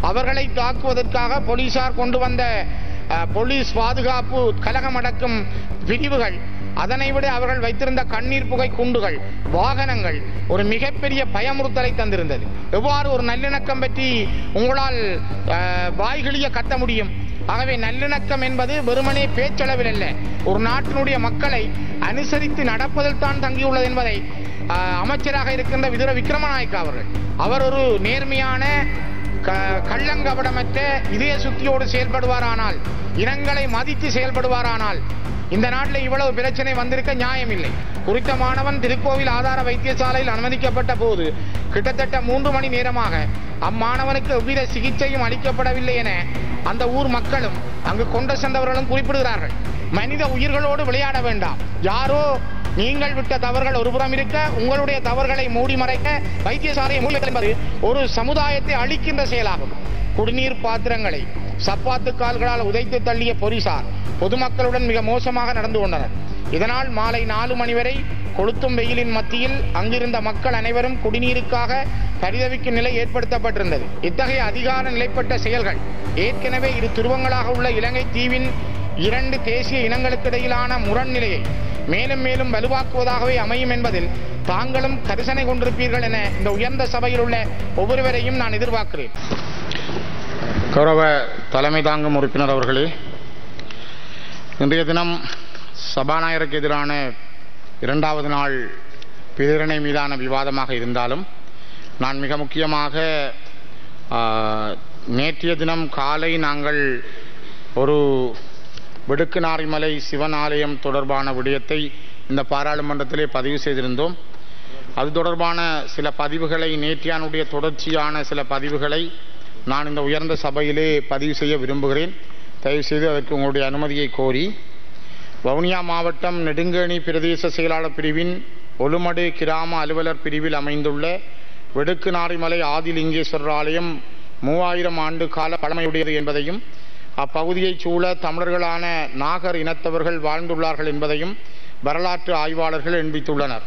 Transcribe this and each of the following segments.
அவர்களை தாக்குவதற்காக போலீசார் கொண்டு வந்த அஹ், போலீஸ் பாதுகாப்பு கலகமடக்கும் பிரிவுகள் அதனை விட அவர்கள் வைத்திருந்த கண்ணீர் புகை குண்டுகள் வாகனங்கள் ஒரு மிகப்பெரிய பயமுறுத்தலை தந்திருந்தது எவ்வாறு ஒரு நல்லிணக்கம் பற்றி உங்களால் அஹ், வாய்கிழிய கத்த முடியும் ஆகவே நல்லிணக்கம் என்பது வெறுமனே பேச்சளவில் அல்ல ஒரு நாட்டினுடைய மக்களை அனுசரித்து நடப்பதில் தான் தங்கியுள்ளது என்பதை ஆஹ், அமைச்சராக இருக்கின்ற விதுர விக்ரமநாயக்கா அவர்கள் அவர் ஒரு நேர்மையான க- கள்ளங்கபடமற்ற இதய சுத்தியோடு செயல்படுவாரானால் இனங்களை மதித்து செயல்படுவாரானால் இந்த நாட்டில் இவ்வளவு பிரச்சனை வந்திருக்க நியாயமில்லை குறித்த மாணவன் திருக்கோவில் ஆதார வைத்தியசாலையில் அனுமதிக்கப்பட்ட போது கிட்டத்தட்ட மூன்று மணி நேரமாக அம்மாணவனுக்கு எவ்வித சிகிச்சையும் அளிக்கப்படவில்லை என அந்த ஊர் மக்களும் அங்கு கொண்டு சென்றவர்களும் குறிப்பிடுகிறார்கள் மனித உயிர்களோடு விளையாட வேண்டாம் யாரோ நீங்கள் விட்ட தவறுகள் ஒருபுறம் இருக்க உங்களுடைய தவறுகளை மூடி மறைக்க வைத்தியசாலையை மூடி வைத்தல் என்பது ஒரு சமுதாயத்தை அழிக்கின்ற செயலாகும் குடிநீர் பாத்திரங்களை சப்பாத்து கால்களால் உதைத்து தள்ளிய போலீசார் பொதுமக்களுடன் மிக மோசமாக நடந்து கொண்டனர் இதனால் மாலை நாலு மணி வரை கொளுத்தும் வெயிலின் மத்தியில் அங்கிருந்த மக்கள் அனைவரும் குடிநீருக்காக பரிதவிக்கும் நிலை ஏற்படுத்தப்பட்டிருந்தது இத்தகைய அதிகார நிலைப்பட்ட செயல்கள் ஏற்கனவே இரு துருவங்களாக உள்ள இலங்கை தீவின் இரண்டு தேசிய இனங்களுக்கிடையிலான முரண் நிலையை மேலும் மேலும் வலுவாக்குவதாகவே அமையும் என்பதில் தாங்களும் கரிசனை கொண்டிருப்பீர்கள் என இந்த உயர்ந்த சபையில் உள்ள ஒவ்வொருவரையும் நான் எதிர்பார்க்கிறேன் கௌரவ தலைமை தாங்கும் உறுப்பினர் அவர்களே இன்றைய தினம் சபாநாயகருக்கு எதிரான இரண்டாவது நாள் பிரேரணை மீதான விவாதமாக இருந்தாலும் நான் மிக முக்கியமாக ஆ, நேற்றைய தினம் காலை நாங்கள் ஒரு விடுக்குநாரிமலை சிவன் ஆலயம் தொடர்பான விடயத்தை இந்த பாராளுமன்றத்திலே பதிவு செய்திருந்தோம் அது தொடர்பான சில பதிவுகளை நேற்றையானுடைய தொடர்ச்சியான சில பதிவுகளை நான் இந்த உயர்ந்த சபையிலே பதிவு செய்ய விரும்புகிறேன் தயவு செய்து அதற்கு உங்களுடைய அனுமதியை கோரி வவுனியா மாவட்டம் நெடுங்கேணி பிரதேச செயலாளர் பிரிவின் ஒலுமடு கிராம அலுவலர் பிரிவில் அமைந்துள்ள வெடுக்கு நாரிமலை ஆதிலிங்கேஸ்வரர் ஆலயம் மூவாயிரம் ஆண்டு கால பழமையுடையது என்பதையும் அப்பகுதியைச் சூழ தமிழர்களான நாகர் இனத்தவர்கள் வாழ்ந்துள்ளார்கள் என்பதையும் வரலாற்று ஆய்வாளர்கள் எண்பித்துள்ளனர்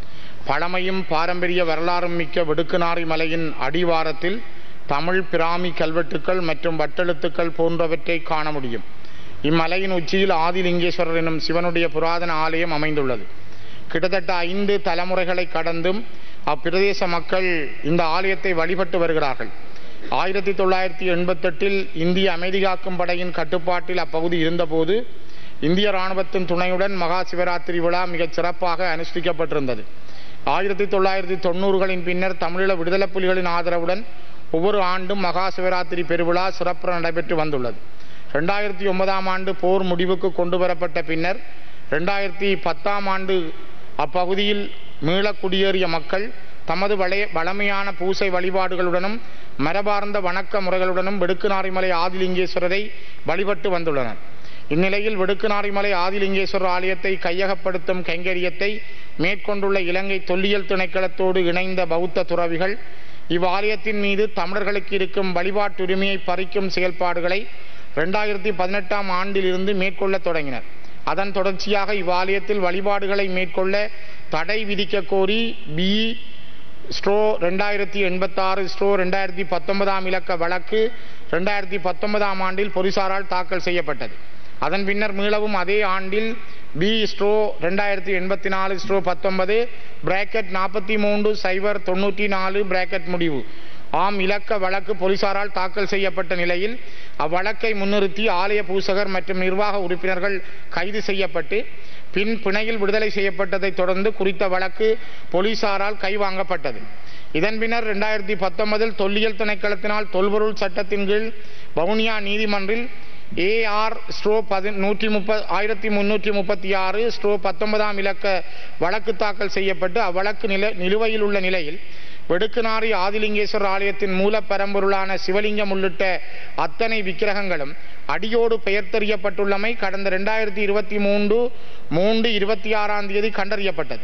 பழமையும் பாரம்பரிய வரலாறும் மிக்க வெடுக்குநாரி மலையின் அடிவாரத்தில் தமிழ் பிராமி கல்வெட்டுக்கள் மற்றும் வட்டெழுத்துக்கள் போன்றவற்றை காண முடியும் இம்மலையின் உச்சியில் ஆதிலிங்கேஸ்வரர் எனும் சிவனுடைய புராதன ஆலயம் அமைந்துள்ளது கிட்டத்தட்ட ஐந்து தலைமுறைகளை கடந்தும் அப்பிரதேச மக்கள் இந்த ஆலயத்தை வழிபட்டு வருகிறார்கள் ஆயிரத்தி தொள்ளாயிரத்தி எண்பத்தெட்டில் இந்திய அமைதி காக்கும் படையின் கட்டுப்பாட்டில் அப்பகுதி இருந்தபோது இந்திய ராணுவத்தின் துணையுடன் மகா சிவராத்திரி விழா மிகச் சிறப்பாக அனுஷ்டிக்கப்பட்டிருந்தது ஆயிரத்தி தொள்ளாயிரத்தி தொண்ணூறுகளின் பின்னர் தமிழீழ விடுதலை புலிகளின் ஆதரவுடன் ஒவ்வொரு ஆண்டும் மகா சிவராத்திரி பெருவிழா சிறப்புற நடைபெற்று வந்துள்ளது ரெண்டாயிரத்தி ஒன்பதாம் ஆண்டு போர் முடிவுக்கு கொண்டு வரப்பட்ட பின்னர் ரெண்டாயிரத்தி பத்தாம் ஆண்டு அப்பகுதியில் மீள குடியேறிய மக்கள் தமது வளைய வளமையான பூசை வழிபாடுகளுடனும் மரபார்ந்த வணக்க முறைகளுடனும் வெடுக்குநாரிமலை ஆதிலிங்கேஸ்வரரை வழிபட்டு வந்துள்ளனர் இந்நிலையில் வெடுக்குநாரிமலை ஆதிலிங்கேஸ்வரர் ஆலயத்தை கையகப்படுத்தும் கைங்கரியத்தை மேற்கொண்டுள்ள இலங்கை தொல்லியல் திணைக்களத்தோடு இணைந்த பௌத்த துறவிகள் இவ்வாலயத்தின் மீது தமிழர்களுக்கு இருக்கும் வழிபாட்டு உரிமையை பறிக்கும் செயல்பாடுகளை ரெண்டாயிரத்தி பதினெட்டாம் ஆண்டிலிருந்து மேற்கொள்ளத் தொடங்கினர் அதன் தொடர்ச்சியாக இவ்வாலயத்தில் வழிபாடுகளை மேற்கொள்ள தடை விதிக்க கோரி பி ஸ்ட்ரோ ரெண்டாயிரத்தி எண்பத்தாறு ஸ்ட்ரோ ரெண்டாயிரத்தி பத்தொன்பதாம் இலக்க வழக்கு ரெண்டாயிரத்தி பத்தொன்பதாம் ஆண்டில் போலீசாரால் தாக்கல் செய்யப்பட்டது அதன் பின்னர் மீளவும் அதே ஆண்டில் பி ஸ்ட்ரோ ரெண்டாயிரத்தி எண்பத்தி நாலு ஸ்ட்ரோ பத்தொன்பது பிராக்கெட் நாற்பத்தி மூன்று சைபர் தொண்ணூற்றி நாலு பிராக்கெட் முடிவு ஆம் இலக்க வழக்கு போலீசாரால் தாக்கல் செய்யப்பட்ட நிலையில் அவ்வழக்கை முன்னிறுத்தி ஆலய பூசகர் மற்றும் நிர்வாக உறுப்பினர்கள் கைது செய்யப்பட்டு பின் பிணையில் விடுதலை செய்யப்பட்டதைத் தொடர்ந்து குறித்த வழக்கு போலீசாரால் கைவாங்கப்பட்டது இதன் பின்னர் இரண்டாயிரத்தி பத்தொன்பதில் தொல்லியல் திணைக்களத்தினால் தொல்பொருள் சட்டத்தின் கீழ் வவுனியா நீதிமன்றில் ஏஆர் ஸ்ட்ரோ பதி நூற்றி முப்ப ஆயிரத்தி முன்னூற்றி முப்பத்தி ஆறு ஸ்ட்ரோ பத்தொன்பதாம் இலக்க வழக்கு தாக்கல் செய்யப்பட்டு அவ்வழக்கு நில நிலுவையில் உள்ள நிலையில் வெடுக்குநாரி ஆதிலிங்கேஸ்வரர் ஆலயத்தின் மூலப்பரம்பொருளான சிவலிங்கம் உள்ளிட்ட அத்தனை விக்கிரகங்களும் அடியோடு பெயர் தெரியப்பட்டுள்ளமை கடந்த ரெண்டாயிரத்தி இருபத்தி மூன்று மூன்று இருபத்தி ஆறாம் தேதி கண்டறியப்பட்டது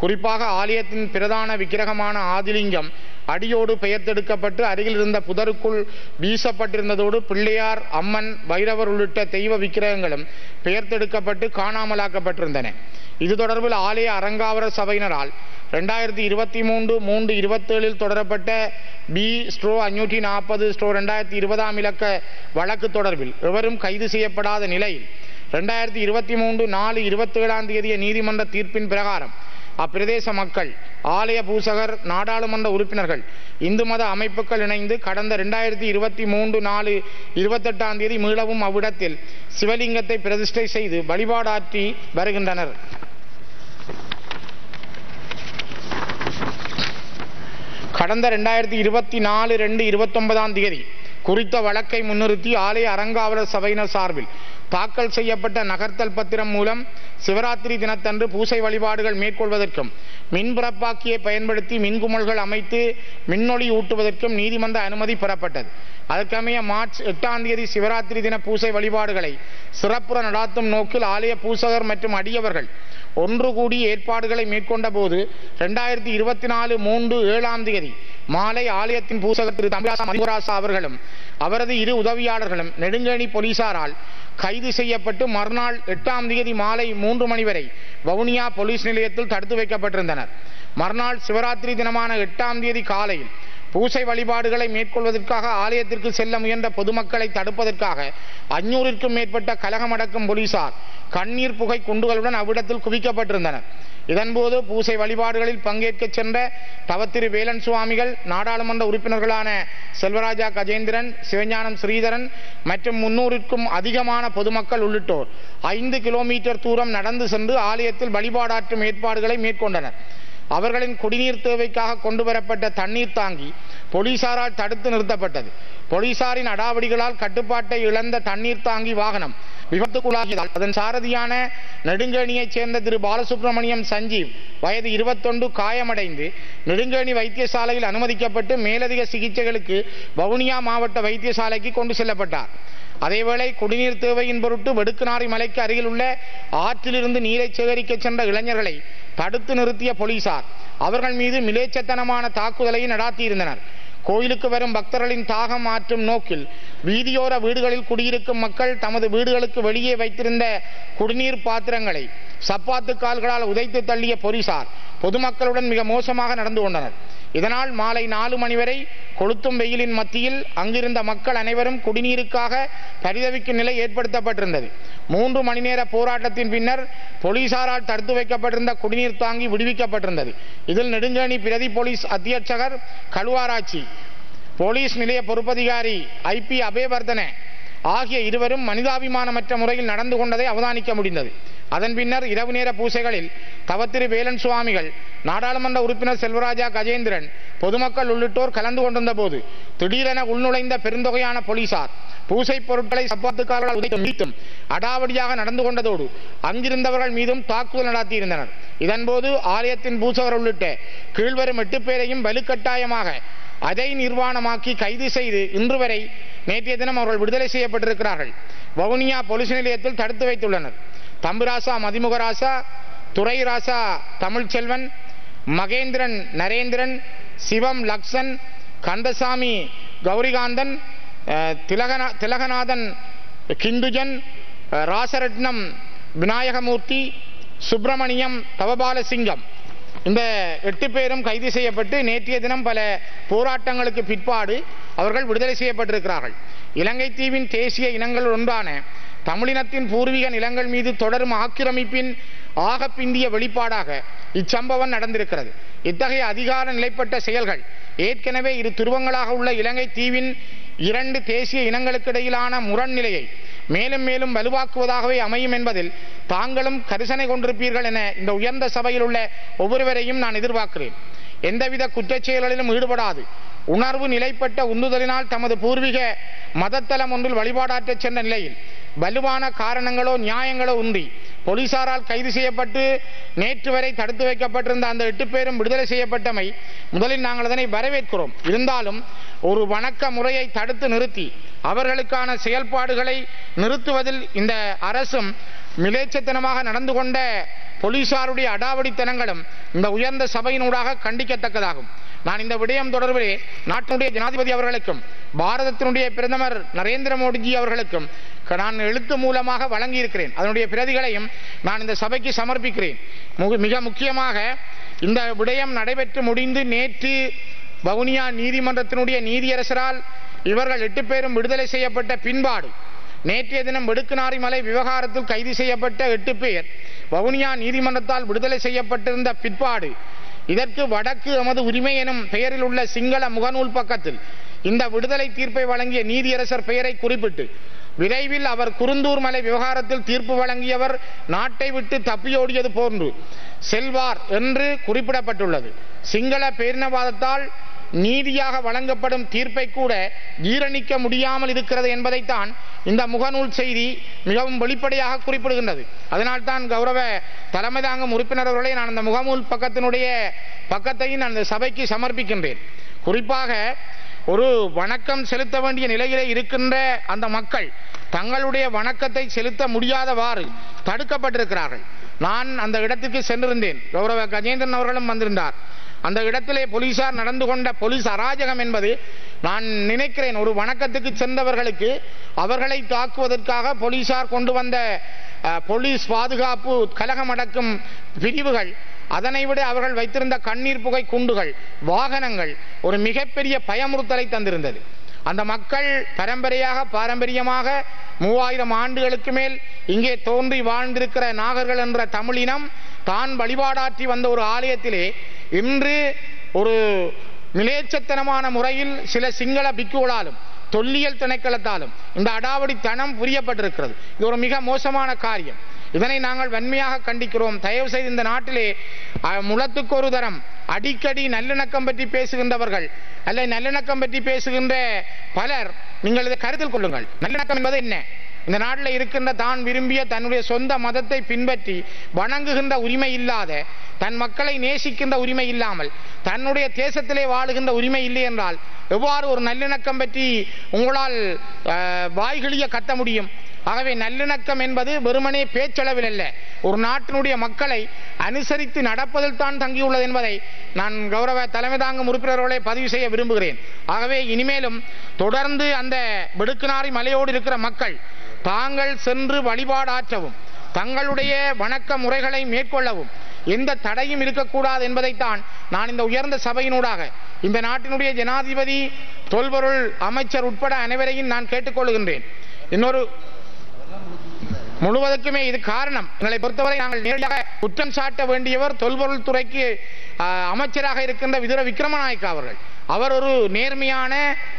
குறிப்பாக ஆலயத்தின் பிரதான விக்கிரகமான ஆதிலிங்கம் அடியோடு பெயர்த்தெடுக்கப்பட்டு அருகில் இருந்த புதருக்குள் வீசப்பட்டிருந்ததோடு பிள்ளையார் அம்மன் பைரவர் உள்ளிட்ட தெய்வ விக்கிரகங்களும் பெயர்த்தெடுக்கப்பட்டு காணாமலாக்கப்பட்டிருந்தன இது தொடர்பில் ஆலய அறங்காவர சபையினரால் ரெண்டாயிரத்தி இருபத்தி மூன்று மூன்று இருபத்தேழில் தொடரப்பட்ட பி ஸ்ட்ரோ அஞ்சூற்றி நாற்பது ஸ்ட்ரோ ரெண்டாயிரத்தி இருபதாம் இலக்க வழக்கு தொடர்பில் எவரும் கைது செய்யப்படாத நிலையில் ரெண்டாயிரத்தி இருபத்தி மூன்று நாலு இருபத்தேழாம் தேதிய நீதிமன்ற தீர்ப்பின் பிரகாரம் அப்பிரதேச மக்கள் ஆலய பூசகர் நாடாளுமன்ற உறுப்பினர்கள் இந்து மத அமைப்புகள் இணைந்து கடந்த ரெண்டாயிரத்தி இருபத்தி மூன்று நாலு இருபத்தெட்டாம் தேதி மீளவும் அவ்விடத்தில் சிவலிங்கத்தை பிரதிஷ்டை செய்து வழிபாடாற்றி வருகின்றனர் கடந்த ரெண்டாயிரத்தி இருபத்தி நாலு ரெண்டு இருபத்தொன்பதாம் தேதி குறித்த வழக்கை முன்னிறுத்தி ஆலய அறங்காவலர் சபையினர் சார்பில் தாக்கல் செய்யப்பட்ட நகர்த்தல் பத்திரம் மூலம் சிவராத்திரி தினத்தன்று பூசை வழிபாடுகள் மேற்கொள்வதற்கும் மின்புறப்பாக்கியை பயன்படுத்தி மின்குமல்கள் அமைத்து மின்னொளி ஊட்டுவதற்கும் நீதிமன்ற அனுமதி பெறப்பட்டது அதற்கமைய மார்ச் எட்டாம் தேதி சிவராத்திரி தின பூசை வழிபாடுகளை சிறப்புற நடாத்தும் நோக்கில் ஆலய பூசகர் மற்றும் அடியவர்கள் ஒன்று கூடி ஏற்பாடுகளை மேற்கொண்ட போது ரெண்டாயிரத்தி இருபத்தி நாலு மூன்று ஏழாம் தேதி மாலை ஆலயத்தின் பூசகர் திரு தமிழாசா மதிமுராசா அவர்களும் அவரது இரு உதவியாளர்களும் நெடுங்கேணி போலீசாரால் கைது செய்யப்பட்டு மறுநாள் எட்டாம் தேதி மாலை மூன்று மணி வரை வவுனியா போலீஸ் நிலையத்தில் தடுத்து வைக்கப்பட்டிருந்தனர் மறுநாள் சிவராத்திரி தினமான எட்டாம் தேதி காலையில் பூசை வழிபாடுகளை மேற்கொள்வதற்காக ஆலயத்திற்கு செல்ல முயன்ற பொதுமக்களை தடுப்பதற்காக அஞ்சூறிற்கும் மேற்பட்ட கலகமடக்கும் போலீசார் கண்ணீர் புகை குண்டுகளுடன் அவ்விடத்தில் குவிக்கப்பட்டிருந்தனர் இதன்போது பூசை வழிபாடுகளில் பங்கேற்க சென்ற தவத்திரு வேலன் சுவாமிகள் நாடாளுமன்ற உறுப்பினர்களான செல்வராஜா கஜேந்திரன் சிவஞானம் ஸ்ரீதரன் மற்றும் முன்னூறுக்கும் அதிகமான பொதுமக்கள் உள்ளிட்டோர் ஐந்து கிலோமீட்டர் தூரம் நடந்து சென்று ஆலயத்தில் வழிபாடாற்றும் ஏற்பாடுகளை மேற்கொண்டனர் அவர்களின் குடிநீர் தேவைக்காக கொண்டு வரப்பட்ட தண்ணீர் தாங்கி போலீசாரால் தடுத்து நிறுத்தப்பட்டது போலீசாரின் அடாவடிகளால் கட்டுப்பாட்டை இழந்த தண்ணீர் தாங்கி வாகனம் விபத்துக்குள்ளாகியதால் அதன் சாரதியான நெடுங்கேணியைச் சேர்ந்த திரு பாலசுப்ரமணியம் சஞ்சீவ் வயது இருபத்தொன்று காயமடைந்து நெடுங்கேணி வைத்தியசாலையில் அனுமதிக்கப்பட்டு மேலதிக சிகிச்சைகளுக்கு வவுனியா மாவட்ட வைத்தியசாலைக்கு கொண்டு செல்லப்பட்டார் அதேவேளை குடிநீர் தேவையின் பொருட்டு வெடுக்குநாரி மலைக்கு அருகில் உள்ள ஆற்றிலிருந்து நீரை சேகரிக்க சென்ற இளைஞர்களை தடுத்து நிறுத்திய போலீசார் அவர்கள் மீது மிலேச்சத்தனமான தாக்குதலையும் நடாத்தியிருந்தனர் கோயிலுக்கு வரும் பக்தர்களின் தாகம் ஆற்றும் நோக்கில் வீதியோர வீடுகளில் குடியிருக்கும் மக்கள் தமது வீடுகளுக்கு வெளியே வைத்திருந்த குடிநீர் பாத்திரங்களை சப்பாத்து கால்களால் உதைத்து தள்ளிய போலீசார் பொதுமக்களுடன் மிக மோசமாக நடந்து கொண்டனர் இதனால் மாலை நாலு மணி வரை கொளுத்தும் வெயிலின் மத்தியில் அங்கிருந்த மக்கள் அனைவரும் குடிநீருக்காக பரிதவிக்கும் நிலை ஏற்படுத்தப்பட்டிருந்தது மூன்று மணி நேர போராட்டத்தின் பின்னர் போலீசாரால் தடுத்து வைக்கப்பட்டிருந்த குடிநீர் தாங்கி விடுவிக்கப்பட்டிருந்தது இதில் நெடுங்கேணி பிரதி போலீஸ் அத்தியட்சகர் கழுவாராய்ச்சி போலீஸ் நிலைய பொறுப்பதிகாரி ஐ பி அபேவர்தன ஆகிய இருவரும் மனிதாபிமானமற்ற முறையில் நடந்து கொண்டதை அவதானிக்க முடிந்தது அதன் பின்னர் இரவு நேர பூசைகளில் தவத்திரு வேலன் சுவாமிகள் நாடாளுமன்ற உறுப்பினர் செல்வராஜா கஜேந்திரன் பொதுமக்கள் உள்ளிட்டோர் கலந்து கொண்டிருந்த போது திடீரென உள்நுழைந்த பெருந்தொகையான போலீசார் பூசை பொருட்களை சப்பாத்துக்காரர்கள் உதைத்து மீட்டும் அடாவடியாக நடந்து கொண்டதோடு அங்கிருந்தவர்கள் மீதும் தாக்குதல் நடத்தியிருந்தனர் இதன்போது ஆலயத்தின் பூசகர் உள்ளிட்ட கீழ்வரும் எட்டு பேரையும் வலுக்கட்டாயமாக அதை நிர்வாணமாக்கி கைது செய்து இன்று வரை நேற்றைய தினம் அவர்கள் விடுதலை செய்யப்பட்டிருக்கிறார்கள் வவுனியா போலீஸ் நிலையத்தில் தடுத்து வைத்துள்ளனர் தம்புராசா மதிமுகராசா துரைராசா தமிழ்ச்செல்வன் மகேந்திரன் நரேந்திரன் சிவம் லக்ஷன் கந்தசாமி கௌரிகாந்தன் அஹ், திலகநா திலகநாதன் கிந்துஜன் அஹ், ராசரட்னம் விநாயகமூர்த்தி சுப்பிரமணியம் தவபாலசிங்கம் இந்த எட்டு பேரும் கைது செய்யப்பட்டு நேற்றைய தினம் பல போராட்டங்களுக்கு பிற்பாடு அவர்கள் விடுதலை செய்யப்பட்டிருக்கிறார்கள் இலங்கை தீவின் தேசிய இனங்கள் ஒன்றான தமிழினத்தின் பூர்வீக நிலங்கள் மீது தொடரும் ஆக்கிரமிப்பின் ஆக பிந்திய வெளிப்பாடாக இச்சம்பவம் நடந்திருக்கிறது இத்தகைய அதிகார நிலைப்பட்ட செயல்கள் ஏற்கனவே இரு துருவங்களாக உள்ள இலங்கை தீவின் இரண்டு தேசிய இனங்களுக்கிடையிலான முரண் நிலையை மேலும் மேலும் வலுவாக்குவதாகவே அமையும் என்பதில் தாங்களும் கரிசனை கொண்டிருப்பீர்கள் என இந்த உயர்ந்த சபையில் உள்ள ஒவ்வொருவரையும் நான் எதிர்பார்க்கிறேன் எந்தவித குற்றச் செயல்களிலும் ஈடுபடாது உணர்வு நிலைப்பட்ட உந்துதலினால் தமது பூர்வீக மதத்தலம் ஒன்றில் வழிபாடாற்றச் சென்ற நிலையில் வலுவான காரணங்களோ நியாயங்களோ உந்தி போலீசாரால் கைது செய்யப்பட்டு நேற்று வரை தடுத்து வைக்கப்பட்டிருந்த அந்த எட்டு பேரும் விடுதலை செய்யப்பட்டமை முதலில் நாங்கள் அதனை வரவேற்கிறோம் இருந்தாலும் ஒரு வணக்க முறையை தடுத்து நிறுத்தி அவர்களுக்கான செயல்பாடுகளை நிறுத்துவதில் இந்த அரசும் மிலேச்சத்தனமாக நடந்து கொண்ட போலீசாருடைய அடாவடித்தனங்களும் இந்த உயர்ந்த சபையினூடாக கண்டிக்கத்தக்கதாகும் நான் இந்த விடயம் தொடர்பிலே நாட்டினுடைய ஜனாதிபதி அவர்களுக்கும் பாரதத்தினுடைய பிரதமர் நரேந்திர மோடிஜி அவர்களுக்கும் க- நான் எழுத்து மூலமாக வழங்கியிருக்கிறேன் அதனுடைய பிரதிகளையும் நான் இந்த சபைக்கு சமர்ப்பிக்கிறேன் மு- மிக முக்கியமாக இந்த விடயம் நடைபெற்று முடிந்து நேற்று வவுனியா நீதிமன்றத்தினுடைய நீதியரசரால் இவர்கள் எட்டு பேரும் விடுதலை செய்யப்பட்ட பின்பாடு நேற்றைய தினம் வெடுக்குநாரி மலை விவகாரத்தில் கைது செய்யப்பட்ட எட்டு பேர் வவுனியா நீதிமன்றத்தால் விடுதலை செய்யப்பட்டிருந்த பிற்பாடு இதற்கு வடக்கு எமது உரிமை எனும் பெயரில் உள்ள சிங்கள முகநூல் பக்கத்தில் இந்த விடுதலை தீர்ப்பை வழங்கிய நீதியரசர் பெயரை குறிப்பிட்டு விரைவில் அவர் குருந்தூர் மலை விவகாரத்தில் தீர்ப்பு வழங்கியவர் நாட்டை விட்டு தப்பியோடியது போன்று செல்வார் என்று குறிப்பிடப்பட்டுள்ளது சிங்கள பேரினவாதத்தால் நீதியாக வழங்கப்படும் தீர்ப்பை கூட ஜீரணிக்க முடியாமல் இருக்கிறது என்பதைத்தான் இந்த முகநூல் செய்தி மிகவும் வெளிப்படையாக குறிப்பிடுகின்றது அதனால்தான் கௌரவ தலைமை தாங்கும் உறுப்பினர் அவர்களை நான் அந்த முகநூல் பக்கத்தினுடைய பக்கத்தையும் நான் இந்த சபைக்கு சமர்ப்பிக்கின்றேன் குறிப்பாக ஒரு வணக்கம் செலுத்த வேண்டிய நிலையிலே இருக்கின்ற அந்த மக்கள் தங்களுடைய வணக்கத்தை செலுத்த முடியாதவாறு தடுக்கப்பட்டிருக்கிறார்கள் நான் அந்த இடத்துக்கு சென்றிருந்தேன் கௌரவ கஜேந்திரன் அவர்களும் வந்திருந்தார் அந்த இடத்திலே போலீசார் நடந்து கொண்ட போலீஸ் அராஜகம் என்பது நான் நினைக்கிறேன் ஒரு வணக்கத்துக்கு சென்றவர்களுக்கு அவர்களை தாக்குவதற்காக போலீசார் கொண்டு வந்த அஹ், போலீஸ் பாதுகாப்பு கலகம் அடக்கும் பிரிவுகள் அதனை விட அவர்கள் வைத்திருந்த கண்ணீர் புகை குண்டுகள் வாகனங்கள் ஒரு மிகப்பெரிய பயமுறுத்தலை தந்திருந்தது அந்த மக்கள் பரம்பரையாக பாரம்பரியமாக மூவாயிரம் ஆண்டுகளுக்கு மேல் இங்கே தோன்றி வாழ்ந்திருக்கிற நாகர்கள் என்ற தமிழினம் தான் வழிபாடாற்றி வந்த ஒரு ஆலயத்திலே இன்று ஒரு மிலேச்சத்தனமான முறையில் சில சிங்கள பிக்குகளாலும் தொல்லியல் திணைக்களத்தாலும் இந்த அடாவடித்தனம் புரியப்பட்டிருக்கிறது இது ஒரு மிக மோசமான காரியம் இதனை நாங்கள் வன்மையாக கண்டிக்கிறோம் தயவு செய்து இந்த நாட்டிலே அஹ், முழத்துக்கு ஒரு தரம் அடிக்கடி நல்லிணக்கம் பற்றி பேசுகின்றவர்கள் அல்ல நல்லிணக்கம் பற்றி பேசுகின்ற பலர் நீங்கள் இதை கருத்தில் கொள்ளுங்கள் நல்லிணக்கம் என்பது என்ன இந்த நாட்டில் இருக்கின்ற தான் விரும்பிய தன்னுடைய சொந்த மதத்தை பின்பற்றி வணங்குகின்ற உரிமை இல்லாத தன் மக்களை நேசிக்கின்ற உரிமை இல்லாமல் தன்னுடைய தேசத்திலே வாழுகின்ற உரிமை இல்லை என்றால் எவ்வாறு ஒரு நல்லிணக்கம் பற்றி உங்களால் அஹ், வாய்கிழிய கத்த முடியும் ஆகவே நல்லிணக்கம் என்பது வெறுமனே பேச்சளவில் அல்ல ஒரு நாட்டினுடைய மக்களை அனுசரித்து நடப்பதில் தான் தங்கியுள்ளது என்பதை நான் கௌரவ தலைமை தாங்கும் உறுப்பினர்களை பதிவு செய்ய விரும்புகிறேன் ஆகவே இனிமேலும் தொடர்ந்து அந்த வெடுக்குநாரி மலையோடு இருக்கிற மக்கள் தாங்கள் சென்று வழிபாடாற்றவும் தங்களுடைய வணக்க முறைகளை மேற்கொள்ளவும் எந்த தடையும் இருக்கக்கூடாது என்பதைத்தான் நான் இந்த உயர்ந்த சபையினூடாக இந்த நாட்டினுடைய ஜனாதிபதி தொல்பொருள் அமைச்சர் உட்பட அனைவரையும் நான் கேட்டுக்கொள்கின்றேன் இன்னொரு முழுவதற்குமே இது காரணம் எங்களை பொறுத்தவரை நாங்கள் நேரடியாக குற்றம் சாட்ட வேண்டியவர் தொல்பொருள் துறைக்கு ஆ, அமைச்சராக இருக்கின்ற விதுர விக்ரமநாயக்க அவர்கள் அவர் ஒரு நேர்மையான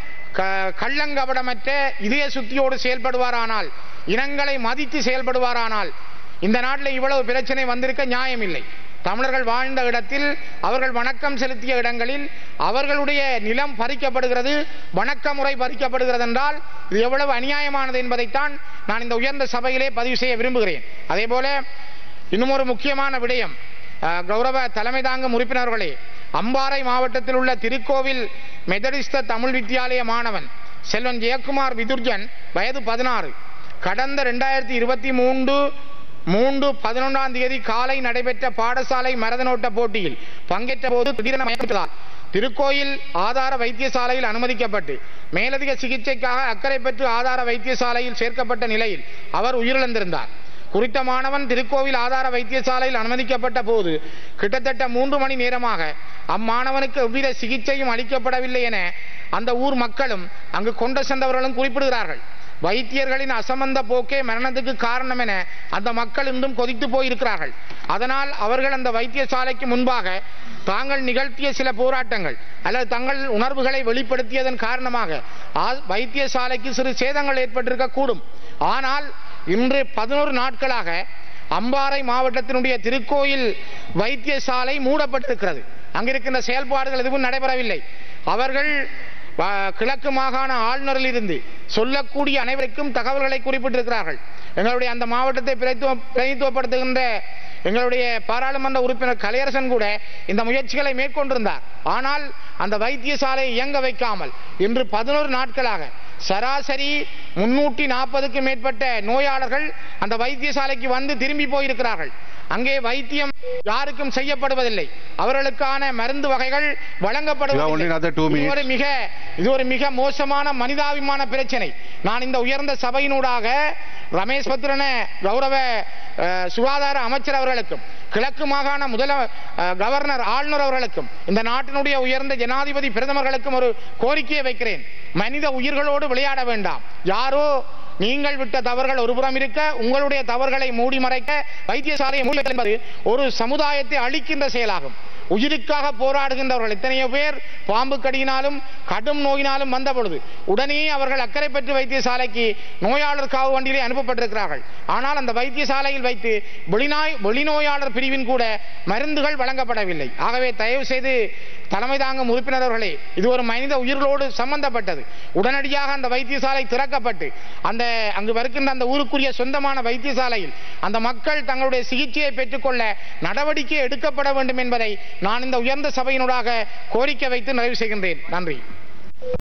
க- கள்ளங்கபடமற்ற இதய சுத்தியோடு செயல்படுவாரானால் இனங்களை மதித்து செயல்படுவாரானால் இந்த நாட்டில் இவ்வளவு பிரச்சனை வந்திருக்க நியாயமில்லை தமிழர்கள் வாழ்ந்த இடத்தில் அவர்கள் வணக்கம் செலுத்திய இடங்களில் அவர்களுடைய நிலம் பறிக்கப்படுகிறது வணக்க முறை பறிக்கப்படுகிறது என்றால் இது எவ்வளவு அநியாயமானது என்பதைத்தான் நான் இந்த உயர்ந்த சபையிலே பதிவு செய்ய விரும்புகிறேன் அதே போல இன்னும் ஒரு முக்கியமான விடயம் அஹ், கௌரவ தலைமை தாங்கும் உறுப்பினர்களே அம்பாறை மாவட்டத்தில் உள்ள திருக்கோவில் மெதடிஸ்த தமிழ் வித்தியாலய மாணவன் செல்வன் ஜெயக்குமார் விதுர்ஜன் வயது பதினாறு கடந்த ரெண்டாயிரத்தி இருபத்தி மூன்று மூன்று பதினொன்றாம் தேதி காலை நடைபெற்ற பாடசாலை மரதனோட்ட போட்டியில் பங்கேற்ற போது திடீரென மயக்கமுற்றார் திருக்கோயில் ஆதார வைத்தியசாலையில் அனுமதிக்கப்பட்டு மேலதிக சிகிச்சைக்காக அக்கறை பெற்று ஆதார வைத்தியசாலையில் சேர்க்கப்பட்ட நிலையில் அவர் உயிரிழந்திருந்தார் குறித்த மாணவன் திருக்கோவில் ஆதார வைத்தியசாலையில் அனுமதிக்கப்பட்ட போது கிட்டத்தட்ட மூன்று மணி நேரமாக அம்மாணவனுக்கு எவ்வித சிகிச்சையும் அளிக்கப்படவில்லை என அந்த ஊர் மக்களும் அங்கு கொண்டு சென்றவர்களும் குறிப்பிடுகிறார்கள் வைத்தியர்களின் அசம்பந்த போக்கே மரணத்துக்கு காரணம் என அந்த மக்கள் இன்றும் கொதித்து போயிருக்கிறார்கள் அதனால் அவர்கள் அந்த வைத்தியசாலைக்கு முன்பாக தாங்கள் நிகழ்த்திய சில போராட்டங்கள் அல்லது தங்கள் உணர்வுகளை வெளிப்படுத்தியதன் காரணமாக ஆ- வைத்தியசாலைக்கு சிறு சேதங்கள் ஏற்பட்டிருக்க கூடும் ஆனால் இன்று பதினோரு நாட்களாக அம்பாறை மாவட்டத்தினுடைய திருக்கோயில் வைத்தியசாலை மூடப்பட்டிருக்கிறது அங்கிருக்கின்ற செயல்பாடுகள் எதுவும் நடைபெறவில்லை அவர்கள் வ- கிழக்கு மாகாண ஆளுநரில் இருந்து சொல்லக்கூடிய அனைவருக்கும் தகவல்களை குறிப்பிட்டிருக்கிறார்கள் எங்களுடைய அந்த மாவட்டத்தை பிரதித்துவ- பிரதிநிதித்துவப்படுத்துகின்ற எங்களுடைய பாராளுமன்ற உறுப்பினர் கலையரசன் கூட இந்த முயற்சிகளை மேற்கொண்டிருந்தார் ஆனால் அந்த வைத்தியசாலையை இயங்க வைக்காமல் இன்று பதினோரு நாட்களாக சராசரி முன்னூற்றி நாற்பதுக்கும் மேற்பட்ட நோயாளர்கள் அந்த வைத்தியசாலைக்கு வந்து திரும்பி போயிருக்கிறார்கள் அங்கே வைத்தியம் யாருக்கும் செய்யப்படுவதில்லை அவர்களுக்கான மருந்து வகைகள் You have only வழங்கப்படுவதில்லை another two இது minutes. ஒரு மிக இது ஒரு மிக மோசமான மனிதாபிமான பிரச்சனை நான் இந்த உயர்ந்த சபையினூடாக ரமேஷ் பத்ரன கௌரவ அஹ், சுகாதார அமைச்சர் அவர்களுக்கும் கிழக்கு மாகாண முதல அஹ், கவர்னர் ஆளுநர் அவர்களுக்கும் இந்த நாட்டினுடைய உயர்ந்த ஜனாதிபதி பிரதமர்களுக்கும் ஒரு கோரிக்கையை வைக்கிறேன் மனித உயிர்களோடு விளையாட வேண்டாம் யாரோ நீங்கள் விட்ட தவறுகள் ஒருபுறம் இருக்க உங்களுடைய தவறுகளை மூடி மறைக்க வைத்தியசாலையை மூடி என்பது ஒரு சமுதாயத்தை அழிக்கின்ற செயலாகும் உயிருக்காக போராடுகின்றவர்கள் எத்தனையோ பேர் பாம்பு கடியினாலும் கடும் நோயினாலும் வந்த பொழுது உடனே அவர்கள் அக்கறை பெற்று வைத்தியசாலைக்கு நோயாளர் காவு வண்டியிலே அனுப்பப்பட்டிருக்கிறார்கள் ஆனால் அந்த வைத்தியசாலையில் வைத்து வெளிநாய் வெளிநோயாளர் பிரிவின் கூட மருந்துகள் வழங்கப்படவில்லை ஆகவே தயவு செய்து தலைமை தாங்கும் உறுப்பினர் அவர்களே இது ஒரு மனித உயிர்களோடு சம்பந்தப்பட்டது உடனடியாக அந்த வைத்தியசாலை திறக்கப்பட்டு அந்த அங்கு வருகின்ற அந்த ஊருக்குரிய சொந்தமான வைத்தியசாலையில் அந்த மக்கள் தங்களுடைய சிகிச்சையை பெற்றுக்கொள்ள நடவடிக்கை எடுக்கப்பட வேண்டும் என்பதை நான் இந்த உயர்ந்த சபையினூடாக கோரிக்கை வைத்து நிறைவு செய்கின்றேன் நன்றி